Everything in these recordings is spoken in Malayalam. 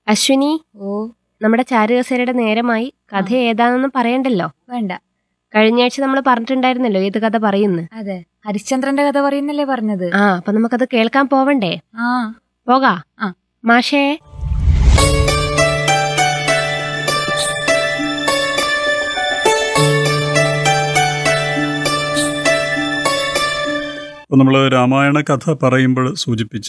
അശ്വിനി ഓ നമ്മുടെ ചാരുകസേരയുടെ നേരമായി കഥ ഏതാണെന്ന് പറയണ്ടല്ലോ വേണ്ട കഴിഞ്ഞ ആഴ്ച നമ്മൾ പറഞ്ഞിട്ടുണ്ടായിരുന്നല്ലോ ഏത് കഥ പറയുന്നു അതെ ഹരിശ്ചന്ദ്രന്റെ കഥ പറയുന്നല്ലേ പറഞ്ഞത് ആ അപ്പൊ നമുക്കത് കേൾക്കാൻ പോവണ്ടേ ആ പോകാ ആ. മാഷേ അപ്പോൾ നമ്മൾ രാമായണ കഥ പറയുമ്പോൾ സൂചിപ്പിച്ച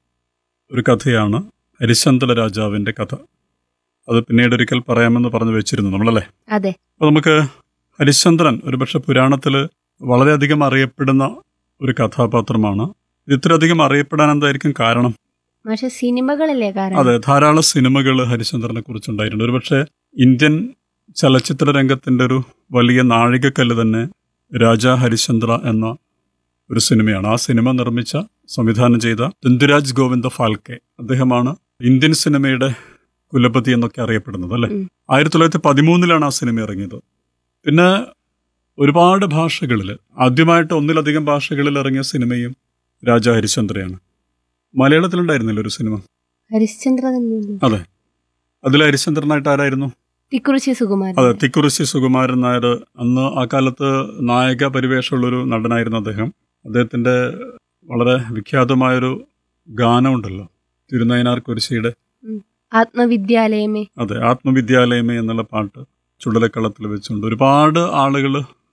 ഒരു കഥയാണ് ഹരിശ്ചന്ദ്ര രാജാവിൻ്റെ കഥ അത് പിന്നീട് ഒരിക്കൽ പറയാമെന്ന് പറഞ്ഞു വെച്ചിരുന്നു നമ്മളല്ലേ അതെ അപ്പോൾ നമുക്ക് ഹരിശ്ചന്ദ്രൻ ഒരുപക്ഷെ പുരാണത്തിൽ വളരെയധികം അറിയപ്പെടുന്ന ഒരു കഥാപാത്രമാണ് ഇത് ഇത്രയധികം അറിയപ്പെടാൻ എന്തായിരിക്കും കാരണം മാഷെ സിനിമകളല്ലേ കാരണം അതെ ധാരാളം സിനിമകൾ ഹരിശ്ചന്ദ്രനെ കുറിച്ചുണ്ടായിട്ടുണ്ട് ഒരുപക്ഷെ ഇന്ത്യൻ ചലച്ചിത്ര രംഗത്തിന്റെ ഒരു വലിയ നാഴികക്കല്ല് തന്നെ രാജാ ഹരിശ്ചന്ദ്ര എന്ന ഒരു സിനിമയാണ് ആ സിനിമ നിർമ്മിച്ച സംവിധാനം ചെയ്ത തുന്തുരാജ് ഗോവിന്ദ ഫാൽക്കെ അദ്ദേഹമാണ് ഇന്ത്യൻ സിനിമയുടെ കുലപതി എന്നൊക്കെ അറിയപ്പെടുന്നത് അല്ലെ ഉം. ആയിരത്തി തൊള്ളായിരത്തി പതിമൂന്നിലാണ് ആ സിനിമ ഇറങ്ങിയത് പിന്നെ ഒരുപാട് ഭാഷകളിൽ ആദ്യമായിട്ട് ഒന്നിലധികം ഭാഷകളിൽ ഇറങ്ങിയ സിനിമയും രാജാ ഹരിശ്ചന്ദ്രയാണ് മലയാളത്തിലുണ്ടായിരുന്നില്ല ഒരു സിനിമ ഹരിശ്ചന്ദ്ര തന്നെയല്ലേ അതെ അതിൽ ഹരിശ്ചന്ദ്രനായിട്ട് ആരായിരുന്നു തിക്കുറിശി സുകുമാരൻ അതെ തിക്കുറിശി സുകുമാരൻ നായർ അന്ന് ആ കാലത്ത് നായക പരിവേഷമുള്ളൊരു നടനായിരുന്നു അദ്ദേഹം അദ്ദേഹത്തിന്റെ വളരെ വിഖ്യാതമായൊരു ഗാനമുണ്ടല്ലോ തിരുനയനാർ കുരിശിയുടെ ആത്മവിദ്യാലയമേ അതെ ആത്മവിദ്യാലയമേ എന്നുള്ള പാട്ട് ചുടലക്കളത്തിൽ വെച്ചുകൊണ്ട് ഒരുപാട് ആളുകൾ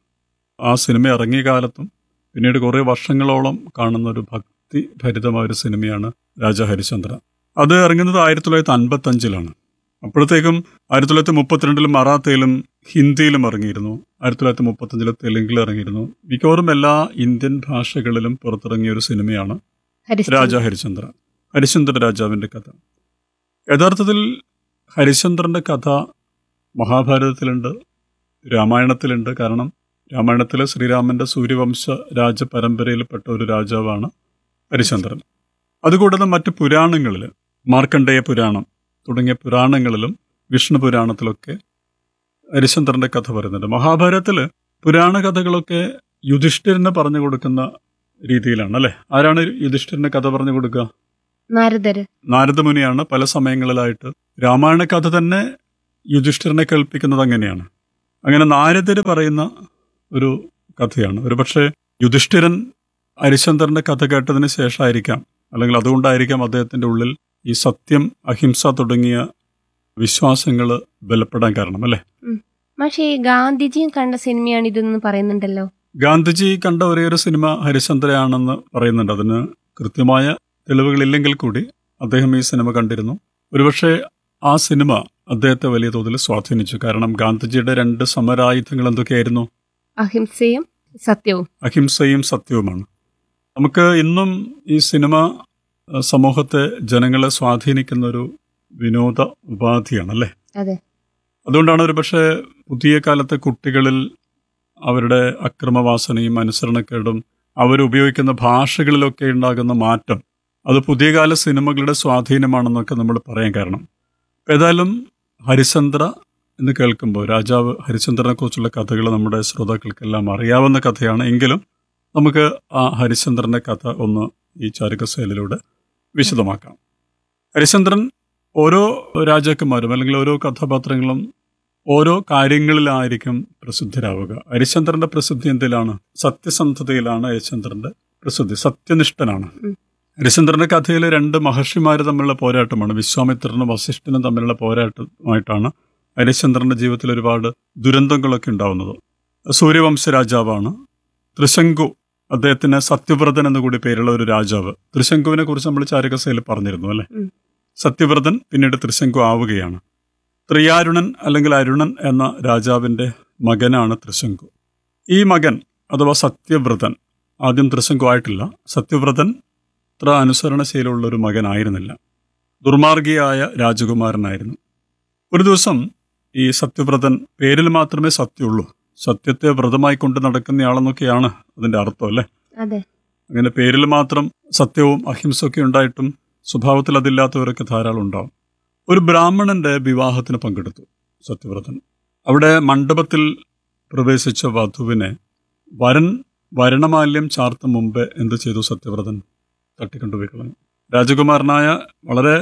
ആ സിനിമ ഇറങ്ങിയ കാലത്തും പിന്നീട് കുറേ വർഷങ്ങളോളം കാണുന്ന ഒരു ഭക്തി ഭരിതമായ ഒരു സിനിമയാണ് രാജ ഹരിചന്ദ്ര അത് ഇറങ്ങുന്നത് ആയിരത്തി തൊള്ളായിരത്തി അൻപത്തി അഞ്ചിലാണ് അപ്പോഴത്തേക്കും ആയിരത്തി തൊള്ളായിരത്തി മുപ്പത്തിരണ്ടിലും മറാത്തയിലും ഹിന്ദിയിലും ഇറങ്ങിയിരുന്നു ആയിരത്തി തൊള്ളായിരത്തി മുപ്പത്തഞ്ചിൽ തെലുങ്കിൽ ഇറങ്ങിയിരുന്നു മിക്കവാറും എല്ലാ ഇന്ത്യൻ ഭാഷകളിലും പുറത്തിറങ്ങിയ ഒരു സിനിമയാണ് ഹരിശ്ചന്ദ്ര രാജ ഹരിചന്ദ്ര ഹരിചന്ദ്ര രാജാവിന്റെ കഥ യഥാർത്ഥത്തിൽ ഹരിചന്ദ്രന്റെ കഥ മഹാഭാരതത്തിലുണ്ട് രാമായണത്തിലുണ്ട് കാരണം രാമായണത്തിലെ ശ്രീരാമന്റെ സൂര്യവംശ രാജപരമ്പരയിൽപ്പെട്ട ഒരു രാജാവാണ് ഹരിചന്ദ്രൻ അതുകൂടാതെ മറ്റ് പുരാണങ്ങളിൽ മാർക്കണ്ഡേയ പുരാണം തുടങ്ങിയ പുരാണങ്ങളിലും വിഷ്ണു പുരാണത്തിലൊക്കെ ഹരിചന്ദ്രന്റെ കഥ പറയുന്നുണ്ട് മഹാഭാരതത്തിൽ പുരാണ കഥകളൊക്കെ യുധിഷ്ഠിരന് പറഞ്ഞു കൊടുക്കുന്ന രീതിയിലാണ് അല്ലെ ആരാണ് യുധിഷ്ഠിരന് കഥ പറഞ്ഞു കൊടുക്കുക നാരദര് നാരദമുനിയാണ് പല സമയങ്ങളിലായിട്ട് രാമായണ കഥ തന്നെ യുധിഷ്ഠിരനെ കേൾപ്പിക്കുന്നത് അങ്ങനെയാണ് അങ്ങനെ നാരദര് പറയുന്ന ഒരു കഥയാണ് ഒരുപക്ഷെ യുധിഷ്ഠിരൻ ഹരിചന്ദ്രന്റെ കഥ കേട്ടതിന് ശേഷമായിരിക്കാം അല്ലെങ്കിൽ അതുകൊണ്ടായിരിക്കാം അദ്ദേഹത്തിന്റെ ഉള്ളിൽ ഈ സത്യം അഹിംസ തുടങ്ങിയ വിശ്വാസങ്ങൾ ബലപ്പെടാൻ കാരണം അല്ലെ പക്ഷേ ഈ ഗാന്ധിജിയും കണ്ട സിനിമയാണ് ഇതെന്ന് പറയുന്നുണ്ടല്ലോ ഗാന്ധിജി കണ്ട ഒരേ ഒരു സിനിമ ഹരിചന്ദ്രയാണെന്ന് പറയുന്നുണ്ട് അതിന് കൃത്യമായ തെളിവുകളില്ലെങ്കിൽ കൂടി അദ്ദേഹം ഈ സിനിമ കണ്ടിരുന്നു ഒരുപക്ഷെ ആ സിനിമ അദ്ദേഹത്തെ വലിയ തോതിൽ സ്വാധീനിച്ചു കാരണം ഗാന്ധിജിയുടെ രണ്ട് സമരായുധങ്ങൾ എന്തൊക്കെയായിരുന്നു അഹിംസയും സത്യവും അഹിംസയും സത്യവുമാണ് നമുക്ക് ഇന്നും ഈ സിനിമ അഹ്, സമൂഹത്തെ ജനങ്ങളെ സ്വാധീനിക്കുന്ന ഒരു വിനോദ ഉപാധിയാണ് അല്ലേ അതെ അതുകൊണ്ടാണ് ഒരുപക്ഷെ പുതിയ കാലത്തെ കുട്ടികളിൽ അവരുടെ അക്രമവാസനയും അനുസരണക്കേടും അവരുപയോഗിക്കുന്ന ഭാഷകളിലൊക്കെ ഉണ്ടാകുന്ന മാറ്റം അത് പുതിയ കാല സിനിമകളുടെ സ്വാധീനമാണെന്നൊക്കെ നമ്മൾ പറയാൻ കാരണം ഏതായാലും ഹരിചന്ദ്ര എന്ന് കേൾക്കുമ്പോൾ രാജാവ് ഹരിചന്ദ്രനെ കുറിച്ചുള്ള കഥകൾ നമ്മുടെ ശ്രോതാക്കൾക്കെല്ലാം അറിയാവുന്ന കഥയാണ് എങ്കിലും നമുക്ക് ആ ഹരിചന്ദ്രന്റെ കഥ ഒന്ന് ഈ ചാരുകസേലിലൂടെ വിശദമാക്കാം ഹരിചന്ദ്രൻ ഓരോ രാജാക്കന്മാരും അല്ലെങ്കിൽ ഓരോ കഥാപാത്രങ്ങളും ഓരോ കാര്യങ്ങളിലായിരിക്കും പ്രസിദ്ധരാവുക ഹരിചന്ദ്രന്റെ പ്രസിദ്ധി എന്തിലാണ് സത്യസന്ധതയിലാണ് ഹരിചന്ദ്രന്റെ പ്രസിദ്ധി സത്യനിഷ്ഠനാണ് ഉം. ഹരിചന്ദ്രന്റെ കഥയിലെ രണ്ട് മഹർഷിമാർ തമ്മിലുള്ള പോരാട്ടമാണ് വിശ്വാമിത്രനും വസിഷ്ഠനും തമ്മിലുള്ള പോരാട്ടമായിട്ടാണ് ഹരിചന്ദ്രന്റെ ജീവിതത്തിൽ ഒരുപാട് ദുരന്തങ്ങളൊക്കെ ഉണ്ടാവുന്നത് സൂര്യവംശ രാജാവാണ് ത്രിശങ്കു അദ്ദേഹത്തിന് സത്യവ്രതൻ എന്ന് കൂടി പേരുള്ള ഒരു രാജാവ് ത്രിശങ്കുവിനെ കുറിച്ച് നമ്മൾ ചാരകസയിൽ പറഞ്ഞിരുന്നു അല്ലെ ഉം. സത്യവ്രതൻ പിന്നീട് ത്രിശങ്കു ആവുകയാണ് ത്രിയാരുണൻ അല്ലെങ്കിൽ അരുണൻ എന്ന രാജാവിന്റെ മകനാണ് ത്രിശങ്കു ഈ മകൻ അഥവാ സത്യവ്രതൻ ആദ്യം ത്രിശങ്കു ആയിട്ടില്ല സത്യവ്രതൻ അത്ര അനുസരണശീലമുള്ള ഒരു മകനായിരുന്നില്ല ദുർമാർഗിയായ രാജകുമാരനായിരുന്നു ഒരു ദിവസം ഈ സത്യവ്രതൻ പേരിൽ മാത്രമേ സത്യമുള്ളൂ സത്യത്തെ വ്രതമായി കൊണ്ട് നടക്കുന്നയാളെന്നൊക്കെയാണ് അതിന്റെ അർത്ഥം അല്ലേ അതെ അങ്ങനെ പേരിൽ മാത്രം സത്യവും അഹിംസയൊക്കെ ഉണ്ടായിട്ടും സ്വഭാവത്തിൽ അതില്ലാത്തവരൊക്കെ ധാരാളം ഉണ്ടാവും ഒരു ബ്രാഹ്മണന്റെ വിവാഹത്തിന് പങ്കെടുത്തു സത്യവ്രതൻ അവിടെ മണ്ഡപത്തിൽ പ്രവേശിച്ച വധുവിനെ വരൻ വരണമാല്യം ചാർത്തും മുമ്പേ എന്ത് ചെയ്തു സത്യവ്രതൻ തട്ടിക്കൊണ്ടുപോയി കളഞ്ഞു രാജകുമാരനായ വളരെ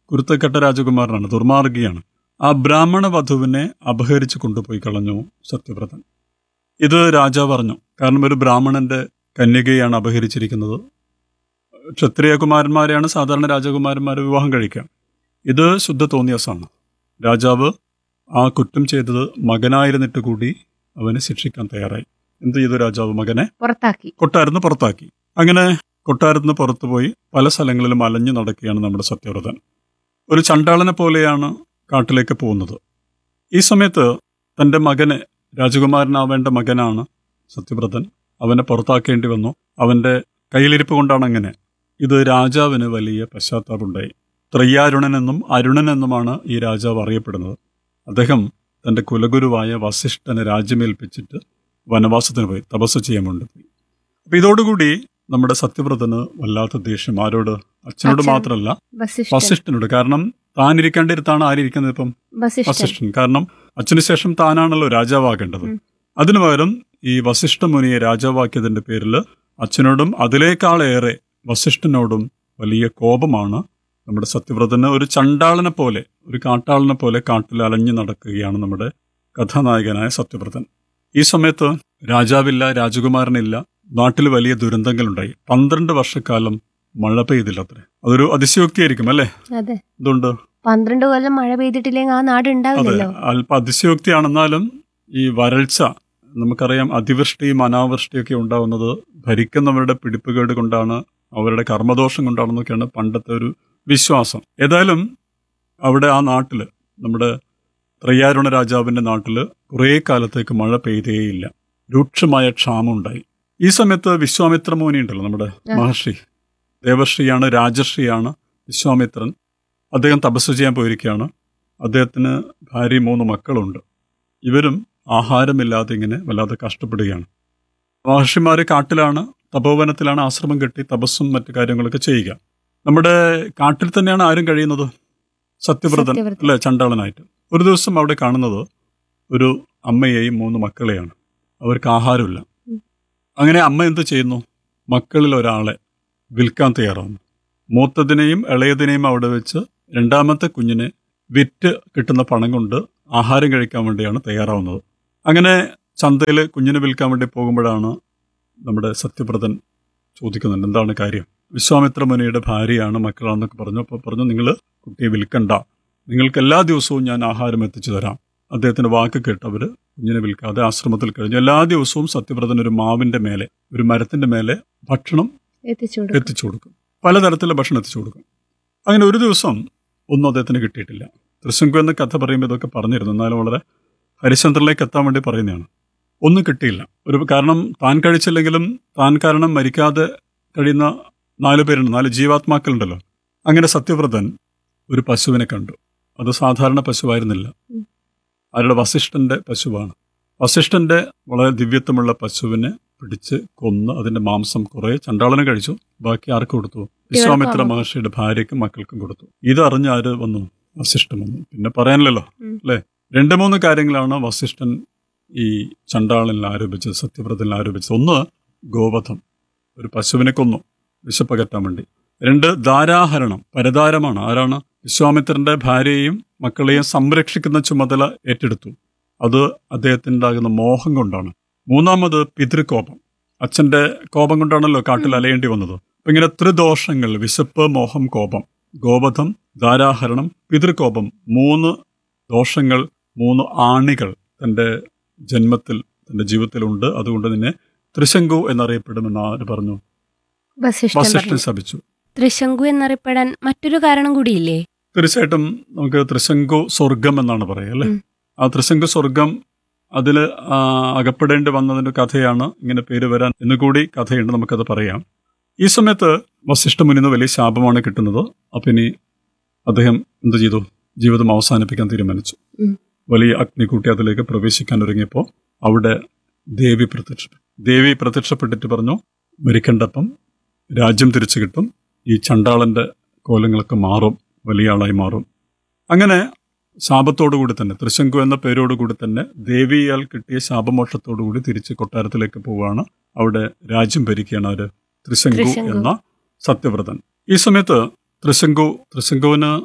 കുരുത്തക്കെട്ട രാജകുമാരനാണ് ദുർമാർഗിയാണ് ആ ബ്രാഹ്മണ വധുവിനെ അപഹരിച്ചു കൊണ്ടുപോയി കളഞ്ഞു സത്യവ്രതൻ ഇത് രാജാവ് പറഞ്ഞു കാരണം ഒരു ബ്രാഹ്മണന്റെ കന്യകയാണ് അപഹരിച്ചിരിക്കുന്നത് ക്ഷത്രിയ കുമാരന്മാരെയാണ് സാധാരണ രാജകുമാരന്മാരെ വിവാഹം കഴിക്കുക ഇത് ശുദ്ധ തോന്നിയസാണ് രാജാവ് ആ കുറ്റം ചെയ്തത് മകനായിരുന്നിട്ട് കൂടി അവനെ ശിക്ഷിക്കാൻ തയ്യാറായി എന്ത് ചെയ്തു രാജാവ് മകനെ പുറത്താക്കി കൊട്ടാരത്തിന് പുറത്താക്കി അങ്ങനെ കൊട്ടാരത്തിന് പുറത്തുപോയി പല സ്ഥലങ്ങളിലും അലഞ്ഞു നടക്കുകയാണ് നമ്മുടെ സത്യവ്രതൻ ഒരു ചണ്ടാളനെ പോലെയാണ് കാട്ടിലേക്ക് പോകുന്നത് ഈ സമയത്ത് തൻ്റെ മകനെ രാജകുമാരനാവേണ്ട മകനാണ് സത്യവ്രതൻ അവനെ പുറത്താക്കേണ്ടി വന്നു അവൻ്റെ കയ്യിലിരിപ്പ് കൊണ്ടാണ് അങ്ങനെ ഇത് രാജാവിന് വലിയ പശ്ചാത്താപമുണ്ടായി ത്രയ്യാരുണൻ എന്നും അരുണൻ എന്നുമാണ് ഈ രാജാവ് അറിയപ്പെടുന്നത് അദ്ദേഹം തൻ്റെ കുലഗുരുവായ വസിഷ്ഠനെ രാജ്യമേൽപ്പിച്ചിട്ട് വനവാസത്തിന് പോയി തപസ് ചെയ്യാൻ വേണ്ടി പോയി അപ്പൊ ഇതോടുകൂടി നമ്മുടെ സത്യവ്രതന് വല്ലാത്ത ദേഷ്യം ആരോട് അച്ഛനോട് അച്ഛൻ. മാത്രമല്ല വസിഷ്ഠൻ വസിഷ്ഠനോട് കാരണം താൻ ഇരിക്കേണ്ടിടത്താണ് ആരിയിരിക്കുന്നത് ഇപ്പം വസിഷ്ഠൻ വസിഷ്ഠൻ കാരണം അച്ഛന് ശേഷം താനാണല്ലോ രാജാവാകേണ്ടത് ഉം. അതിനു പകരം ഈ വസിഷ്ഠ മുനിയെ രാജാവാക്കിയതിന്റെ പേരിൽ അച്ഛനോടും അതിലേക്കാളേറെ വസിഷ്ഠനോടും വലിയ കോപമാണ് നമ്മുടെ സത്യവ്രതന് ഒരു ചണ്ടാളനെ പോലെ ഒരു കാട്ടാളനെ പോലെ കാട്ടിൽ അലഞ്ഞു നടക്കുകയാണ് നമ്മുടെ കഥാനായകനായ സത്യവ്രതൻ ഈ സമയത്ത് രാജാവില്ല രാജകുമാരനില്ല നാട്ടിൽ വലിയ ദുരന്തങ്ങളുണ്ടായി പന്ത്രണ്ട് വർഷക്കാലം മഴ പെയ്തില്ല അത്രേ അതൊരു അതിശയോക്തിയായിരിക്കും അല്ലേ അതെ എന്തുകൊണ്ട് പന്ത്രണ്ട് കൊല്ലം മഴ പെയ്തിട്ടില്ലെങ്കിൽ ആ നാട് അതെ ഉണ്ടാവില്ലല്ലോ അല്പ അതിശയോക്തിയാണെന്നാലും ഈ വരൾച്ച നമുക്കറിയാം അതിവൃഷ്ടിയും അനാവൃഷ്ടിയൊക്കെ ഉണ്ടാവുന്നത് ഭരിക്കുന്നവരുടെ പിടിപ്പുകേട് കൊണ്ടാണ് അവരുടെ കർമ്മദോഷം കൊണ്ടാണെന്നൊക്കെയാണ് പണ്ടത്തെ ഒരു വിശ്വാസം ഏതായാലും അവിടെ ആ നാട്ടിൽ നമ്മുടെ ത്രയ്യാരുണ രാജാവിന്റെ നാട്ടിൽ കുറേ കാലത്തേക്ക് മഴ പെയ്തേയില്ല രൂക്ഷമായ ക്ഷാമം ഉണ്ടായി ഈ സമയത്ത് വിശ്വാമിത്ര മുനി ഉണ്ടല്ലോ നമ്മുടെ ആ. മഹർഷി ദേവശ്രീയാണ് രാജശ്രീയാണ് വിശ്വാമിത്രൻ അദ്ദേഹം തപസ് ചെയ്യാൻ പോയിരിക്കുകയാണ് അദ്ദേഹത്തിന് ഭാര്യ മൂന്ന് മക്കളുണ്ട് ഇവരും ആഹാരമില്ലാതെ ഇങ്ങനെ വല്ലാതെ കഷ്ടപ്പെടുകയാണ് മഹർഷിമാര് കാട്ടിലാണ് തപോവനത്തിലാണ് ആശ്രമം കെട്ടി തപസ്സും മറ്റു കാര്യങ്ങളൊക്കെ ചെയ്യുക നമ്മുടെ കാട്ടിൽ തന്നെയാണ് ആരും കഴിയുന്നത് സത്യവ്രതൻ സത്യവ്രതൻ. അല്ലെ ചണ്ടാളനായിട്ട് ഒരു ദിവസം അവിടെ കാണുന്നത് ഒരു അമ്മയെയും മൂന്ന് മക്കളെയാണ് അവർക്ക് ആഹാരമില്ല ഉം. അങ്ങനെ അമ്മ എന്ത് ചെയ്യുന്നു മക്കളിൽ ഒരാളെ വിൽക്കാൻ തയ്യാറാവുന്നു മൂത്തതിനെയും ഇളയതിനെയും അവിടെ വെച്ച് രണ്ടാമത്തെ കുഞ്ഞിനെ വിറ്റ് കിട്ടുന്ന പണം കൊണ്ട് ആഹാരം കഴിക്കാൻ വേണ്ടിയാണ് തയ്യാറാവുന്നത് അങ്ങനെ ചന്തയിൽ കുഞ്ഞിനെ വിൽക്കാൻ വേണ്ടി പോകുമ്പോഴാണ് നമ്മുടെ സത്യപ്രതൻ ചോദിക്കുന്നുണ്ട് എന്താണ് കാര്യം വിശ്വാമിത്ര മുനിയുടെ ഭാര്യയാണ് മക്കളാണെന്നൊക്കെ പറഞ്ഞു അപ്പോൾ പറഞ്ഞു നിങ്ങൾ കുട്ടിയെ വിൽക്കണ്ട നിങ്ങൾക്ക് എല്ലാ ദിവസവും ഞാൻ ആഹാരം എത്തിച്ചു തരാം അദ്ദേഹത്തിന്റെ വാക്ക് കേട്ട് അവർ കുഞ്ഞിനെ വിൽക്കാതെ ആശ്രമത്തിൽ കഴിഞ്ഞു എല്ലാ ദിവസവും സത്യപ്രതൻ ഒരു മാവിന്റെ മേലെ ഒരു മരത്തിന്റെ മേലെ ഭക്ഷണം എത്തിച്ചു കൊടുക്കും എത്തിച്ചു കൊടുക്കും പലതരത്തിലുള്ള ഭക്ഷണം എത്തിച്ചു കൊടുക്കും അങ്ങനെ ഒരു ദിവസം ഒന്നും അദ്ദേഹത്തിന് കിട്ടിയിട്ടില്ല തൃശങ്കു എന്ന കഥ പറയുമ്പോൾ ഇതൊക്കെ പറഞ്ഞിരുന്നു എന്നാലും വളരെ ഹരിശ്ചന്ദ്രനിലേക്ക് എത്താൻ വേണ്ടി പറയുന്നതാണ് ഒന്നും കിട്ടിയില്ല ഒരു കാരണം താൻ കഴിച്ചില്ലെങ്കിലും താൻ കാരണം മരിക്കാതെ കഴിയുന്ന നാല് പേരുണ്ട് നാല് ജീവാത്മാക്കളുണ്ടല്ലോ അങ്ങനെ സത്യവ്രതൻ ഒരു പശുവിനെ കണ്ടു അത് സാധാരണ പശുവായിരുന്നില്ല ഉം. ആരുടെ വസിഷ്ഠന്റെ പശുവാണ് വസിഷ്ഠന്റെ വളരെ ദിവ്യത്വമുള്ള പശുവിനെ പിടിച്ച് കൊന്ന് അതിന്റെ മാംസം കുറെ ചണ്ടാളന് കഴിച്ചു ബാക്കി ആർക്ക് കൊടുത്തു വിശ്വാമിത്ര കൊടുത്തു. മഹർഷിയുടെ ഭാര്യയ്ക്കും മക്കൾക്കും കൊടുത്തു ഇതറിഞ്ഞ് ആര് വന്നു വസിഷ്ഠൻ വന്നു പിന്നെ പറയാനില്ലല്ലോ ഉം. അല്ലേ രണ്ട് മൂന്ന് കാര്യങ്ങളാണ് വസിഷ്ഠൻ ഈ ചണ്ടാളനിൽ ആരോപിച്ചത് സത്യവ്രതനിൽ ആരോപിച്ചത് ഒന്ന് ഗോവധം ഒരു പശുവിനെ കൊന്നു വിശപ്പകറ്റാൻ വേണ്ടി രണ്ട് ധാരാഹരണം പരതാരമാണ് ആരാണ് വിശ്വാമിത്രന്റെ ഭാര്യയെയും മക്കളെയും സംരക്ഷിക്കുന്ന ചുമതല ഏറ്റെടുത്തു അത് അദ്ദേഹത്തിനുണ്ടാകുന്ന മോഹം കൊണ്ടാണ് മൂന്നാമത് പിതൃകോപം അച്ഛന്റെ കോപം കൊണ്ടാണല്ലോ കാട്ടിൽ അലയേണ്ടി വന്നത് അപ്പൊ ഇങ്ങനെ ത്രിദോഷങ്ങൾ വിശപ്പ് മോഹം കോപം ഗോപഥം ധാരാഹരണം പിതൃകോപം മൂന്ന് ദോഷങ്ങൾ മൂന്ന് ആണികൾ തന്റെ ജന്മത്തിൽ തന്റെ ജീവിതത്തിലുണ്ട് അതുകൊണ്ട് തന്നെ ത്രിശങ്കു എന്നറിയപ്പെടുമെന്ന് ആര് പറഞ്ഞു വസിഷ്ഠൻ വസിഷ്ഠൻ പറഞ്ഞു ശപിച്ചു ത്രിശങ്കു എന്നറിയപ്പെടാൻ മറ്റൊരു കാരണം കൂടിയില്ലേ തീർച്ചയായിട്ടും നമുക്ക് ത്രിശങ്കു സ്വർഗം എന്നാണ് പറയുക അല്ലേ ഉം. ആ ത്രിശങ്കു സ്വർഗം അതിൽ അകപ്പെടേണ്ടി വന്നതിന്റെ കഥയാണ് ഇങ്ങനെ പേര് വരാൻ എന്ന് കൂടി കഥയുണ്ട് നമുക്കത് പറയാം ഈ സമയത്ത് വസിഷ്ഠ മുനിന്ന് വലിയ ശാപമാണ് കിട്ടുന്നത് അപ്പം ഇനി അദ്ദേഹം എന്ത് ചെയ്തു ജീവിതം അവസാനിപ്പിക്കാൻ തീരുമാനിച്ചു ഉം. വലിയ അഗ്നി കൂട്ടി അതിലേക്ക് പ്രവേശിക്കാൻ ഒരുങ്ങിയപ്പോൾ അവിടെ ദേവി പ്രത്യക്ഷപ്പെട്ടു ദേവി പ്രത്യക്ഷപ്പെട്ടിട്ട് പറഞ്ഞു മരിക്കണ്ടപ്പം രാജ്യം തിരിച്ചു കിട്ടും ഈ ചണ്ടാളന്റെ കോലങ്ങളൊക്കെ മാറും വലിയ ആളായി മാറും അങ്ങനെ ശാപത്തോടുകൂടി തന്നെ തൃശങ്കു എന്ന പേരോടുകൂടി തന്നെ ദേവിയാൽ കിട്ടിയ ശാപമോക്ഷത്തോടുകൂടി തിരിച്ച് കൊട്ടാരത്തിലേക്ക് പോവുകയാണ് അവിടെ രാജ്യം ഭരിക്കുകയാണ് അവര് ത്രിശങ്കു ത്രിശങ്കു. എന്ന സത്യവ്രതൻ ഈ സമയത്ത് ത്രിശങ്കു ത്രിശങ്കുവിന്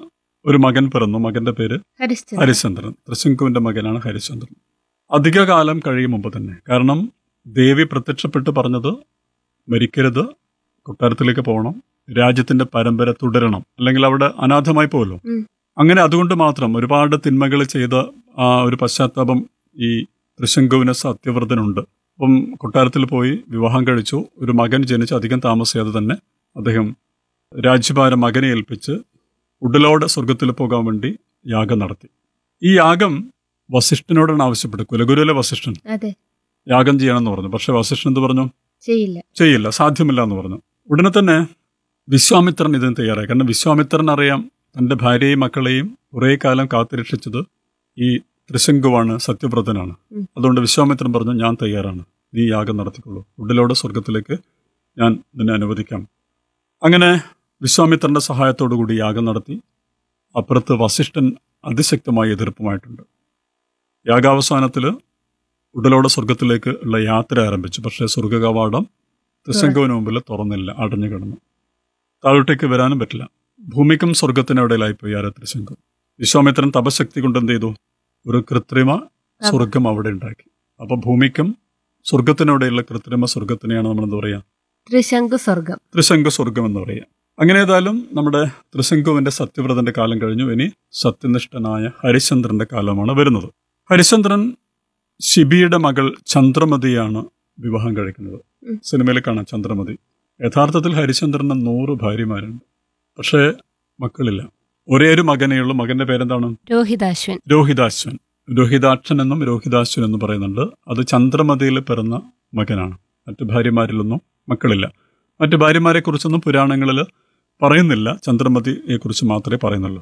ഒരു മകൻ പിറന്നു മകന്റെ പേര് ഹരിശ്ചന്ദ്രൻ ഹരിചന്ദ്രൻ ത്രിശങ്കുവിന്റെ മകനാണ് ഹരിചന്ദ്രൻ അധികകാലം കഴിയും മുമ്പ് തന്നെ കാരണം ദേവി പ്രത്യക്ഷപ്പെട്ട് പറഞ്ഞത് മരിക്കരുത് കൊട്ടാരത്തിലേക്ക് പോകണം രാജ്യത്തിന്റെ പരമ്പര തുടരണം അല്ലെങ്കിൽ അവിടെ അനാഥമായി പോകല്ലോ ഉം. അങ്ങനെ അതുകൊണ്ട് മാത്രം ഒരുപാട് തിന്മകൾ ചെയ്ത ആ ഒരു പശ്ചാത്താപം ഈ ത്രിശങ്കുവിന് സത്യവ്രതനുണ്ട് അപ്പം കൊട്ടാരത്തിൽ പോയി വിവാഹം കഴിച്ചു ഒരു മകൻ ജനിച്ച് അധികം താമസിയാതെ തന്നെ അദ്ദേഹം രാജ്യഭാരം മകനെ ഏൽപ്പിച്ച് ഉടലോടെ സ്വർഗത്തിൽ പോകാൻ വേണ്ടി യാഗം നടത്തി ഈ യാഗം വസിഷ്ഠനോടാണ് ആവശ്യപ്പെട്ടത് കുലഗുരുവിലെ വസിഷ്ഠൻ അതെ യാഗം ചെയ്യണമെന്ന് പറഞ്ഞു പക്ഷെ വസിഷ്ഠൻ എന്ത് പറഞ്ഞു ചെയ്യില്ല ചെയ്യില്ല സാധ്യമല്ല എന്ന് പറഞ്ഞു ഉടനെ തന്നെ വിശ്വാമിത്രൻ ഇതിന് തയ്യാറായി കാരണം വിശ്വാമിത്രൻ അറിയാം തന്റെ ഭാര്യയെയും മക്കളെയും കുറേ കാലം കാത്തുരക്ഷിച്ചത് ഈ ത്രിശങ്കുവാണ് സത്യവ്രതനാണ് ഉം. അതുകൊണ്ട് വിശ്വാമിത്രൻ പറഞ്ഞു ഞാൻ തയ്യാറാണ് നീ യാഗം നടത്തിക്കൊള്ളൂ ഉടലോടെ സ്വർഗത്തിലേക്ക് ഞാൻ നിന്നെ അനുവദിക്കാം അങ്ങനെ വിശ്വാമിത്രന്റെ സഹായത്തോടു കൂടി യാഗം നടത്തി അപ്പുറത്ത് വസിഷ്ഠൻ അതിശക്തമായ എതിർപ്പുമായിട്ടുണ്ട് യാഗാവസാനത്തിൽ ഉടലോടെ സ്വർഗത്തിലേക്ക് ഉള്ള യാത്ര ആരംഭിച്ചു പക്ഷേ സ്വർഗകവാടം ത്രിശങ്കുവിന് മുമ്പിൽ തുറന്നില്ല അടഞ്ഞു കിടന്നു താഴോട്ടേക്ക് വരാനും പറ്റില്ല ഭൂമിക്കും സ്വർഗത്തിനിടയിലായിപ്പോയി ആര ത്രിശങ്കു വിശ്വാമിത്രൻ തപശക്തി കൊണ്ട് എന്ത് ചെയ്തു ഒരു കൃത്രിമ സ്വർഗം അവിടെ ഉണ്ടാക്കി അപ്പൊ ഭൂമിക്കും സ്വർഗത്തിനിടയിലുള്ള കൃത്രിമ സ്വർഗത്തിനെയാണ് നമ്മൾ എന്താ പറയുക ത്രിശങ്കു സ്വർഗം ത്രിശങ്കു സ്വർഗം എന്ന് പറയുക അങ്ങനെ ഏതായാലും നമ്മുടെ ത്രിശങ്കുവിന്റെ സത്യവ്രതന്റെ കാലം കഴിഞ്ഞു ഇനി സത്യനിഷ്ഠനായ ഹരിചന്ദ്രന്റെ കാലമാണ് വരുന്നത് ഹരിചന്ദ്രൻ ശിബിയുടെ മകൾ ചന്ദ്രമതിയാണ് വിവാഹം കഴിക്കുന്നത് ഉം. സിനിമയിൽ കാണാം ചന്ദ്രമതി യഥാർത്ഥത്തിൽ ഹരിചന്ദ്രന് നൂറ് ഭാര്യമാരുണ്ട് പക്ഷേ മക്കളില്ല ഒരേ ഒരു മകനേ ഉള്ളൂ മകന്റെ പേരെന്താണ് രോഹിതാശ്വൻ രോഹിതാശ്വൻ രോഹിതാക്ഷൻ എന്നും രോഹിതാശ്വൻ എന്നും പറയുന്നുണ്ട് അത് ചന്ദ്രമതിയിൽ പിറന്ന മകനാണ് മറ്റു ഭാര്യമാരിലൊന്നും മക്കളില്ല മറ്റു ഭാര്യമാരെ കുറിച്ചൊന്നും പുരാണങ്ങളിൽ പറയുന്നില്ല ചന്ദ്രമതിയെ കുറിച്ച് മാത്രമേ പറയുന്നുള്ളൂ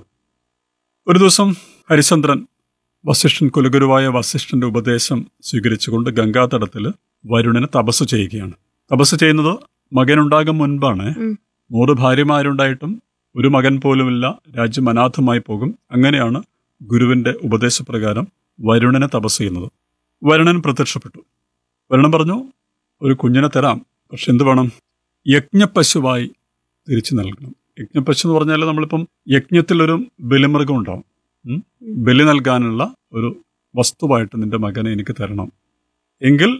ഒരു ദിവസം ഹരിചന്ദ്രൻ വസിഷ്ഠൻ കുലഗുരുവായ വസിഷ്ഠന്റെ ഉപദേശം സ്വീകരിച്ചുകൊണ്ട് ഗംഗാതടത്തിൽ വരുണനെ തപസ് ചെയ്യുകയാണ് തപസ് ചെയ്യുന്നത് മകനുണ്ടാകും മുൻപാണ് ഉം. നൂറ് ഭാര്യമാരുണ്ടായിട്ടും ഒരു മകൻ പോലുമില്ല രാജ്യം അനാഥമായി പോകും അങ്ങനെയാണ് ഗുരുവിന്റെ ഉപദേശപ്രകാരം വരുണനെ തപസ് ചെയ്യുന്നത് വരുണൻ പ്രത്യക്ഷപ്പെട്ടു വരുണൻ പറഞ്ഞു ഒരു കുഞ്ഞിനെ തരാം പക്ഷെ എന്ത് വേണം യജ്ഞപശുവായി തിരിച്ചു നൽകണം യജ്ഞപശു എന്ന് പറഞ്ഞാൽ നമ്മളിപ്പം യജ്ഞത്തിലൊരു ബലിമൃഗം ഉണ്ടാവും ഉം? ബലി നൽകാനുള്ള ഒരു വസ്തുവായിട്ട് നിന്റെ മകനെ എനിക്ക് തരണം എങ്കിൽ